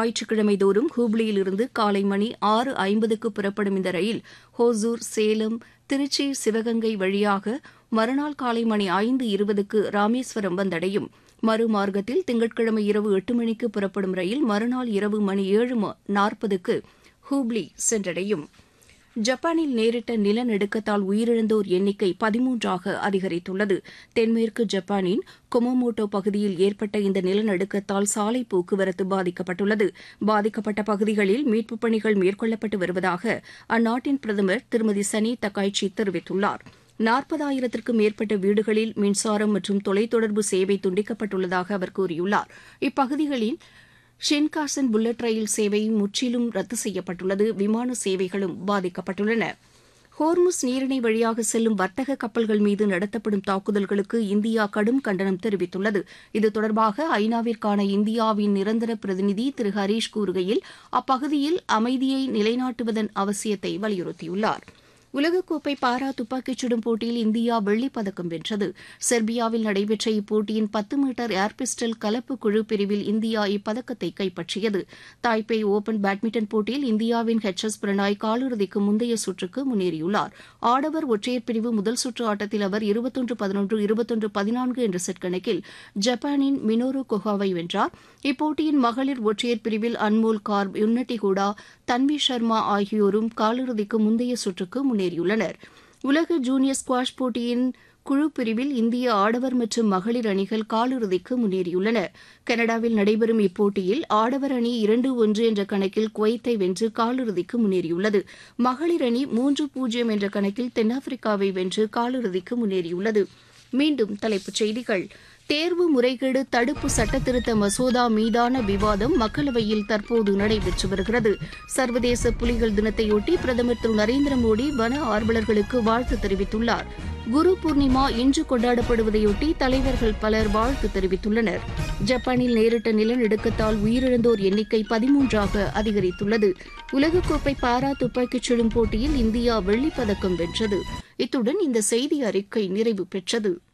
ஞாயிற்றுக்கிழமை தோறும் ஹூப்ளியிலிருந்து காலை மணி ஆறு ஐம்பதுக்கு புறப்படும் இந்த ரயில் ஹோசூர் சேலம் திருச்சி சிவகங்கை வழியாக மறுநாள் காலை மணி ஐந்து இருபதுக்கு ராமேஸ்வரம் வந்தடையும் மறுமார்க்கத்தில் திங்கட்கிழமை இரவு எட்டு மணிக்கு புறப்படும் ரயில் மறுநாள் இரவு மணி ஏழு நாற்பதுக்கு ஹூப்ளி சென்றடையும் ஜப்பானில் நேரிட்ட நிலநடுக்கத்தால் உயிரிழந்தோர் எண்ணிக்கை பதிமூன்றாக அதிகரித்துள்ளது தென்மேற்கு ஜப்பானின் கொமோமோட்டோ பகுதியில் ஏற்பட்ட இந்த நிலநடுக்கத்தால் சாலை போக்குவரத்து பாதிக்கப்பட்டுள்ளது பாதிக்கப்பட்ட பகுதிகளில் மீட்புப் பணிகள் மேற்கொள்ளப்பட்டு வருவதாக அந்நாட்டின் பிரதமர் திருமதி சனி தக்காய்ச்சி தெரிவித்துள்ளார் நாற்பதாயிரத்திற்கும் மேற்பட்ட வீடுகளில் மின்சாரம் மற்றும் தொலைத்தொடர்பு சேவை துண்டிக்கப்பட்டுள்ளதாக அவர் கூறியுள்ளார் இப்பகுதிகளில் ஷின்காசன் புல்லட் ரயில் சேவை முற்றிலும் ரத்து செய்யப்பட்டுள்ளது விமான சேவைகளும் பாதிக்கப்பட்டுள்ளன ஹோர்முஸ் நீரிணை வழியாக செல்லும் வர்த்தக கப்பல்கள் மீது நடத்தப்படும் தாக்குதல்களுக்கு இந்தியா கடும் கண்டனம் தெரிவித்துள்ளது இது தொடர்பாக ஐநாவிற்கான இந்தியாவின் நிரந்தர பிரதிநிதி திரு ஹரீஷ் கூறுகையில் அப்பகுதியில் அமைதியை நிலைநாட்டுவதன் அவசியத்தை வலியுறுத்தியுள்ளார் உலகக்கோப்பை பாரா துப்பாக்கிச் சுடும் போட்டியில் இந்தியா வெள்ளிப் பதக்கம் வென்றது செர்பியாவில் நடைபெற்ற இப்போட்டியின் பத்து மீட்டர் ஏர் பிஸ்டல் கலப்பு குழு பிரிவில் இந்தியா இப்பதக்கத்தை கைப்பற்றியது தாய்பே ஓபன் பேட்மிண்டன் போட்டியில் இந்தியாவின் ஹெச் எஸ் பிரணாய் காலிறுதிக்கு முந்தைய சுற்றுக்கு முன்னேறியுள்ளார் ஆடவர் ஒற்றையர் பிரிவு முதல் சுற்று ஆட்டத்தில் அவர் இருபத்தொன்று பதினொன்று இருபத்தொன்று பதினான்கு என்ற செட் கணக்கில் ஜப்பானின் மினோரு கொஹாவை வென்றார் இப்போட்டியின் மகளிர் ஒற்றையர் பிரிவில் அன்மோல் கார்ப் யுன்னட்டி ஹூடா தன்வி சர்மா ஆகியோரும் காலிறுதிக்கு முந்தைய சுற்றுக்கு முன்னேறியுள்ளனர் உலக ஜூனியர் ஸ்குவாஷ் போட்டியின் குழு பிரிவில் இந்திய ஆடவர் மற்றும் மகளிர் அணிகள் காலிறுதிக்கு முன்னேறியுள்ளன கனடாவில் நடைபெறும் இப்போட்டியில் ஆடவர் அணி இரண்டு ஒன்று என்ற கணக்கில் குவைத்தை வென்று காலிறுதிக்கு முன்னேறியுள்ளது மகளிர் அணி மூன்று பூஜ்ஜியம் என்ற கணக்கில் தென்னாப்பிரிக்காவை வென்று காலிறுதிக்கு முன்னேறியுள்ளது மீண்டும் தலைப்புச் செய்திகள் தேர்வு முறைகேடு தடுப்பு சட்டத்திருத்த மசோதா மீதான விவாதம் மக்களவையில் தற்போது நடைபெற்று வருகிறது சர்வதேச புலிகள் தினத்தையொட்டி பிரதமர் திரு நரேந்திர மோடி வன ஆர்வலர்களுக்கு வாழ்த்து தெரிவித்துள்ளார் குரு பூர்ணிமா இன்று கொண்டாடப்படுவதையொட்டி தலைவர்கள் பலர் வாழ்த்து தெரிவித்துள்ளனர் ஜப்பானில் நேரிட்ட நிலநடுக்கத்தால் உயிரிழந்தோர் எண்ணிக்கை பதிமூன்றாக அதிகரித்துள்ளது உலகக்கோப்பை பாரா துப்பாக்கிச் சுடும் போட்டியில் இந்தியா வெள்ளிப்பதக்கம் வென்றது இத்துடன் இந்த செய்தி அறிக்கை நிறைவு பெற்றது